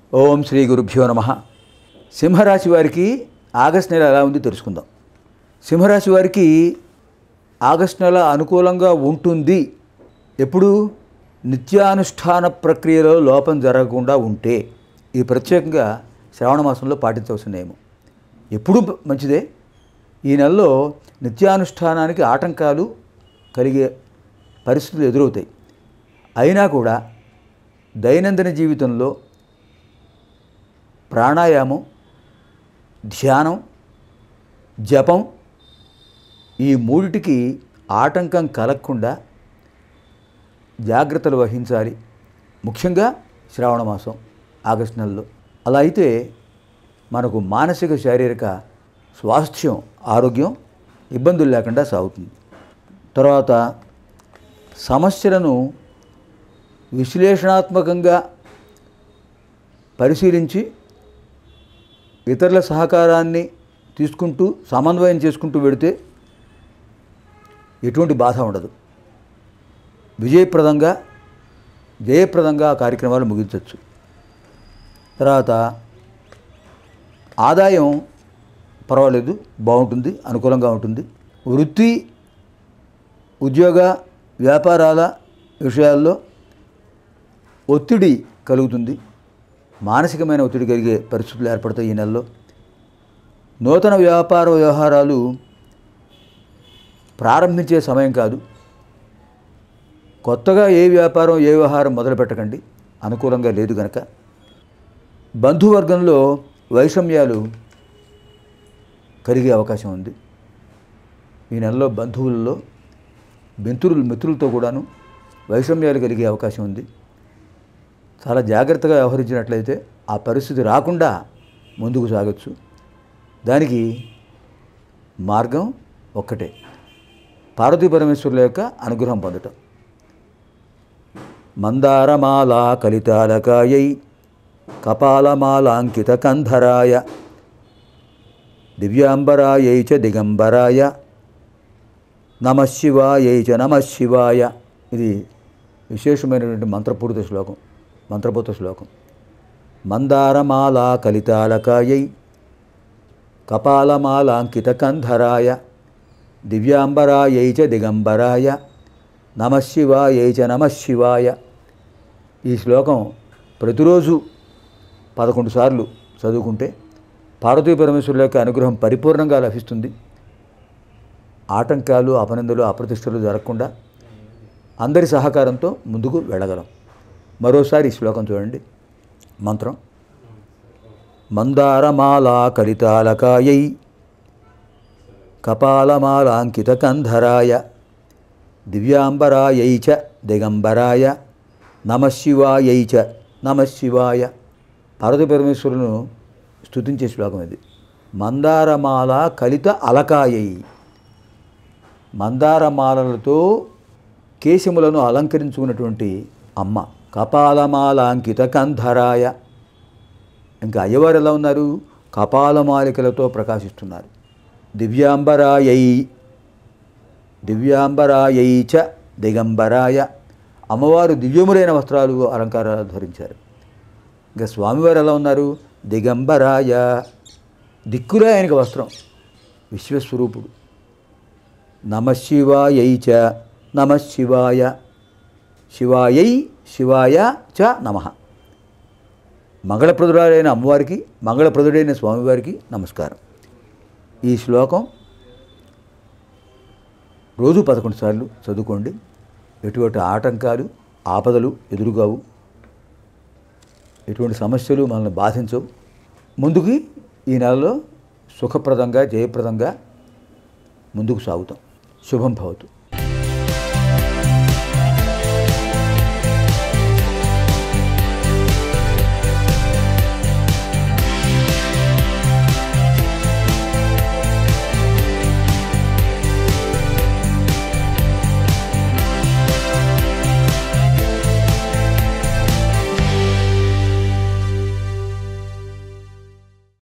ఓం శ్రీ గురుభ్యో నమ సింహరాశి వారికి ఆగస్ట్ నెల ఎలా ఉంది తెలుసుకుందాం సింహరాశి వారికి ఆగస్ట్ నెల అనుకూలంగా ఉంటుంది ఎప్పుడు నిత్యానుష్ఠాన ప్రక్రియలో లోపం జరగకుండా ఉంటే ఇది ప్రత్యేకంగా శ్రావణ మాసంలో పాటించవలసిన నియమం ఎప్పుడూ మంచిదే ఈ నెలలో నిత్యానుష్ఠానానికి ఆటంకాలు కలిగే పరిస్థితులు ఎదురవుతాయి అయినా కూడా దైనందిన జీవితంలో ప్రాణాయామం ధ్యానం జపం ఈ మూడిటికి ఆటంకం కలగకుండా జాగ్రత్తలు వహించాలి ముఖ్యంగా శ్రావణ మాసం ఆగస్టు నెలలో అలా అయితే మనకు మానసిక శారీరక స్వాస్థ్యం ఆరోగ్యం ఇబ్బందులు లేకుండా సాగుతుంది తర్వాత సమస్యలను విశ్లేషణాత్మకంగా పరిశీలించి ఇతరుల సహకారాన్ని తీసుకుంటూ సమన్వయం చేసుకుంటూ వెడితే ఎటువంటి బాధ ఉండదు విజయప్రదంగా జయప్రదంగా ఆ కార్యక్రమాలు ముగించవచ్చు తర్వాత ఆదాయం పర్వాలేదు బాగుంటుంది అనుకూలంగా ఉంటుంది వృత్తి ఉద్యోగ వ్యాపారాల విషయాల్లో ఒత్తిడి కలుగుతుంది మానసికమైన ఒత్తిడి కలిగే పరిస్థితులు ఏర్పడతాయి ఈ నెలలో నూతన వ్యాపార వ్యవహారాలు ప్రారంభించే సమయం కాదు కొత్తగా ఏ వ్యాపారం ఏ వ్యవహారం మొదలు పెట్టకండి అనుకూలంగా లేదు గనక బంధువర్గంలో వైషమ్యాలు కలిగే అవకాశం ఉంది ఈ నెలలో బంధువులలో మిత్రులు మిత్రులతో కూడాను వైషమ్యాలు కలిగే అవకాశం ఉంది చాలా జాగ్రత్తగా వ్యవహరించినట్లయితే ఆ పరిస్థితి రాకుండా ముందుకు సాగచ్చు దానికి మార్గం ఒక్కటే పార్వతీ పరమేశ్వరుల యొక్క అనుగ్రహం పొందటం మందారమాల కలితాలకాయై కపాలమాలాంకిత కంధరాయ దివ్యాంబరాయై చ దిగంబరాయ నమశివాయై చ నమశివాయ ఇది విశేషమైనటువంటి మంత్రపూరిత శ్లోకం మంత్రపూత శ్లోకం మందారమాల కలితాలకాయై కపాలమాలాంకిత కంధరాయ దివ్యాంబరాయై చ దిగంబరాయ నమశివాయై చ నమశివాయ ఈ శ్లోకం ప్రతిరోజు పదకొండు సార్లు చదువుకుంటే పార్వతీ పరమేశ్వరుల యొక్క అనుగ్రహం పరిపూర్ణంగా లభిస్తుంది ఆటంకాలు అపనిందలు అప్రతిష్టలు జరగకుండా అందరి సహకారంతో ముందుకు వెళ్ళగలం మరోసారి ఈ శ్లోకం చూడండి మంత్రం మందారమాల కలితాలకాయై కపాలమాలాంకిత కంధరాయ దివ్యాంబరాయై చ దిగంబరాయ నమశివాయై చ నమశివాయ పార్వతీ పరమేశ్వరులను స్తుతించే శ్లోకం ఇది మందారమాల కలిత అలకాయై మందారమాలలతో కేశములను అలంకరించుకున్నటువంటి అమ్మ కపాలమాలాంకిత కంధరాయ ఇంకా అయ్యవారు ఎలా ఉన్నారు కపాలమాలికలతో ప్రకాశిస్తున్నారు దివ్యాంబరాయై దివ్యాంబరాయై చ దిగంబరాయ అమ్మవారు దివ్యములైన వస్త్రాలు అలంకారాలు ధరించారు ఇంకా స్వామివారు ఎలా ఉన్నారు దిగంబరాయ దిక్కులే ఆయనకి వస్త్రం విశ్వస్వరూపుడు నమశివాయై చ నమశివాయ శివాయై శివాయ చ నమ మంగళప్రదుడైన అమ్మవారికి మంగళప్రదుడైన స్వామివారికి నమస్కారం ఈ శ్లోకం రోజు పదకొండు సార్లు చదువుకోండి ఎటువంటి ఆటంకాలు ఆపదలు ఎదురుగావు ఎటువంటి సమస్యలు మనల్ని బాధించవు ముందుకి ఈ నెలలో సుఖప్రదంగా జయప్రదంగా ముందుకు సాగుతాం శుభం భవతు